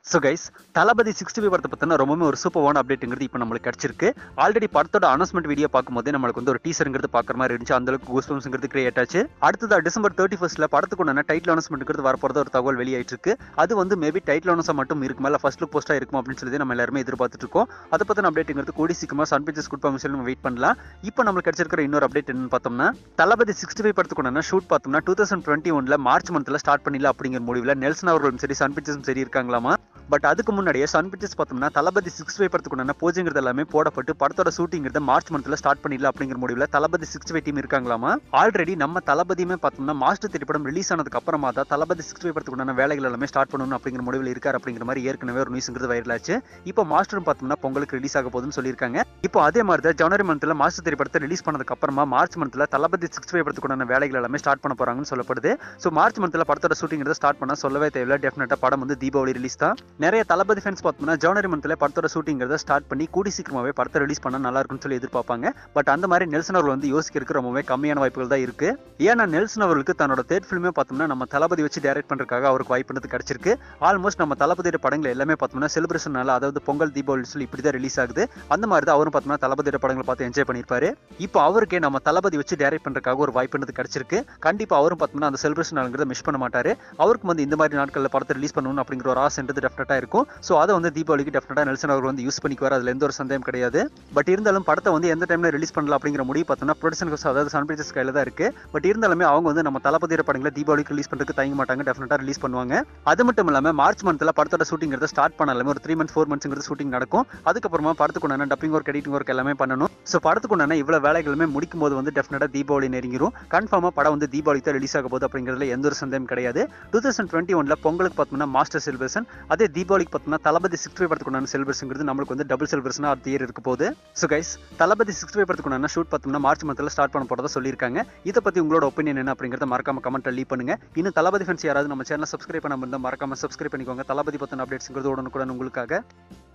so guys Thalapathy sixty five படத்தை பற்றின ரொம்பவே ஒரு சூப்பரான அப்டேட்டுங்கிறது இப்போ நம்மளுக்கு கிடச்சிருக்கு ஆல்ரெடி படத்தோட அனௌன்ஸ்மெண்ட் வீடியோ பார்க்கும்போது நம்மளுக்கு வந்து ஒரு டீசருங்கிறது பார்க்குற மாதிரி இருந்துச்சு அந்த அளவுக்கு கூஸ்பம்ஸ்ங்கிறது கிரியேட் ஆச்சு அடுத்ததா டிசம்பர் தேர்ட்டி ஃபர்ஸ்ட்ல படத்துக்கு உண்டான டைட்டில் அனௌன்ஸ்மெண்ட்ங்கிறது வரப்போறது ஒரு தகவல் வெளியாயிட்டு இருக்கு அது வந்து மேபி டைட்டில் அனௌன்ஸாக மட்டும் இருக்குமா இல்லை ஃபர்ஸ்ட் லுக் போஸ்ட்டாக இருக்கும் அப்படின்னு சொல்லி நம்ம எல்லாருமே எதிர்பார்த்துட்டு இருக்கோம் அதை பற்றின அப்டேட்டுங்கிறது கூடி சீக்கிரமாக சன் பிக்சர்ஸ் கொடுப்பாங்க சொல்லி நம்ம வெயிட் பண்ணலாம் இப்போ நம்மளுக்கு கிடைச்சிருக்கிற இன்னொரு அப்டேட் என்னன்னு பார்த்தோம்னா தளபதி சிக்ஸ்டி ஃபைவ் படத்துக்கு உண்டான ஷூட் பார்த்தோம்னா டூ தௌசண்ட் டுவெண்ட்டி ஒன்ல மார்ச் மந்த்ல ஸ்டார்ட் பண்ணிடல அப்படிங்கிற முடிவில் நெல்சன் அவர்களும் சரி சன் பிக்சர்ஸும் சரி இருக்காங்களாமா பட் அதுக்கு முன்னாடியே சன் பிக்சர்ஸ் பார்த்தோம்னா தளபதி சிக்ஸ் ஃபைவ் படத்துக்குண்டான போஜுங்கிறது எல்லாமே போடப்பட்டு படத்தோட ஷூட்டிங்கிறத மார்ச் மந்த்ல ஸ்டார்ட் பண்ணிடல அப்படிங்கிற முடிவில் தளபதி சிக்ஸ் ஃபைவ் டீம் இருக்காங்களாமா ஆல்ரெடி நம்ம தளபதியுமே பார்த்தோம்னா மாஸ்டர் திரைப்படம் ரிலீஸ் ஆனதுக்கு அப்புறமா தான் தளபதி சிக்ஸ் ஃபைவ் படத்துக்குண்டான வேலைகள் எல்லாமே ஸ்டார்ட் பண்ணணும் அப்படிங்கிற முடிவில் இருக்காரு அப்படிங்கிற மாதிரி ஏற்கனவே ஒரு நியூஸ்ங்கிறது வைரல் ஆச்சு இப்போ மாஸ்டரும் பார்த்தோம்னா பொங்கலுக்கு ரிலீஸ் ஆக போகுதுன்னு சொல்லியிருக்காங்க இப்போ அதே மாதிரி தான் ஜனவரி மந்த்ல மாஸ்டர் திரைப்படத்தை ரிலீஸ் பண்ணதுக்கு அப்புறமா மார்ச் மந்த்ல தளபதி சிக்ஸ் ஃபைவ் படத்துக்குண்டான வேலைகள் எல்லாமே ஸ்டார்ட் பண்ண போறாங்கன்னு சொல்லப்படுது ஸோ மார்ச் மந்த்ல படத்தோட ஷூட்டிங்கிறத ஸ்டார்ட் பண்ண சொல்லவே தேவையில்ல டெஃபினட்டா படம் வந்து தீபாவளி ரிலீஸ் தான் நிறைய தளபதி ஃபேன்ஸ் பார்த்தோம்னா ஜனவரி மந்த்ல படத்தோட ஷூட்டிங்கிறத ஸ்டார்ட் பண்ணி கூடி சீக்கிரமாவே படத்தை ரிலீஸ் பண்ணா நல்லா இருக்கும்னு சொல்லி எதிர்பார்ப்பாங்க பட் அந்த மாதிரி நெல்சன் அவர்கள் வந்து யோசிக்கிறதுக்கு ரொம்பவே கம்மியான வாய்ப்புகள் தான் இருக்கு ஏன்னா நெல்சன் அவர்களுக்கு தன்னோட தேர்ட் ஃபிலிமே பார்த்தோம்னா நம்ம தளபதி வச்சு டைரக்ட் பண்றதுக்காக அவருக்கு வாய்ப்பு கிடைச்சிருக்கு ஆல்மோஸ்ட் நம்ம தளபதியோட படங்கள் எல்லாமே பார்த்தோம்னா செலிப்ரேஷனால அதாவது பொங்கல் தீபாவளி சொல்லி இப்படி தான் ரிலீஸ் ஆகுது அந்த மாதிரி தான் அவரும் பார்த்தோம்னா தளபதியோட படங்களை பார்த்து என்ஜாய் பண்ணியிருப்பாரு இப்போ அவருக்கே நம்ம தளபதி வச்சு டைரக்ட் பண்றதுக்காக ஒரு வாய்ப்பு கிடைச்சிருக்கு கண்டிப்பா அவரும் பார்த்தோம்னா அந்த செலிப்ரேஷன் நாளுங்கிறத மிஸ் பண்ண மாட்டாரு அவருக்கு வந்து இந்த மாதிரி நாட்களில் படத்தை ரிலீஸ் பண்ணணும் அப்படிங்கிற ஒரு ஆசைன்றது டெஃபினட்டா இருக்கும் ஸோ அதை வந்து தீபாவளிக்கு டெஃபினட்டா நெல்சன் அவர் வந்து யூஸ் பண்ணிக்குவார் அதுல எந்த ஒரு சந்தேகம் கிடையாது பட் இருந்தாலும் படத்தை வந்து எந்த டைம்ல ரிலீஸ் பண்ணலாம் அப்படிங்கிற முடிவு பார்த்தோம்னா ப்ரொடக்ஷன் அதாவது சன் பிக்சர்ஸ் கையில தான் இருக்கு பட் இருந்தாலுமே அவங்க வந்து நம்ம தளபதியோட படங்களை தீபாவளிக்கு ரிலீஸ் பண்றதுக்கு தயங்க மாட்டாங்க டெஃபினட்டா ரிலீஸ் பண்ணுவாங்க அது மட்டும் இல்லாம மார்ச் மந்த்ல படத்தோட ஷூட்டிங்கிறத ஸ்டார்ட் பண்ணாலுமே ஒரு த்ரீ மந்த்ஸ் ஃபோர் மந்த்ஸ்ங்கிறது ஷூட்டிங் நடக்கும் அதுக்கப்புறமா படத்துக்கு உண்டான டப்பிங் ஒர்க் எடிட்டிங் ஒர்க் எல்லாமே பண்ணணும் ஸோ படத்துக்கு உண்டான இவ்வளவு வேலைகளுமே முடிக்கும் போது வந்து டெஃபினட்டா தீபாவளி நெருங்கிரும் கன்ஃபார்மா படம் வந்து தீபாவளிக்கு தான் ரிலீஸ் ஆக போகுது அப்படிங்கிறதுல எந்த ஒரு சந்தேகம் கிடையாது டூ தௌசண்ட் டுவெண்ட்டி ஒன்ல பொங்கலுக்கு பார்த்தோம்னா மாஸ்டர் செலிப்ரேஷன் அதே தீபாவளிக்கு பார்த்தோம்னா தளபதி சிக்ஸ் ஃபைவ் படத்துக்குண்டான செலிப்ரேஷன்ங்கிறது நம்மளுக்கு வந்து டபுள் செலிப்ரேஷனா அடுத்த இயர் இருக்க போகுது so guys Thalapathy six five படத்துக்குண்டான ஷூட் பார்த்தோம்னா மார்ச் மந்த்ல ஸ்டார்ட் பண்ண போறதா சொல்லியிருக்காங்க இதை பத்தி உங்களோட ஒப்பீனியன் என்ன அப்படிங்கிறத மறக்காம கமெண்ட்ல லீவ் பண்ணுங்க இன்னும் தளபதி ஃபேன்ஸ் யாராவது நம்ம சேனல் சப்ஸ்கிரைப் பண்ணாம இருந்தால் மறக்காம சப்ஸ்கிரைப் பண்ணிக்கோங்க தளபதி பத்தின அப்டேட்ஸ்ங்கிறது உடனுக்குடன் உங்களுக்காக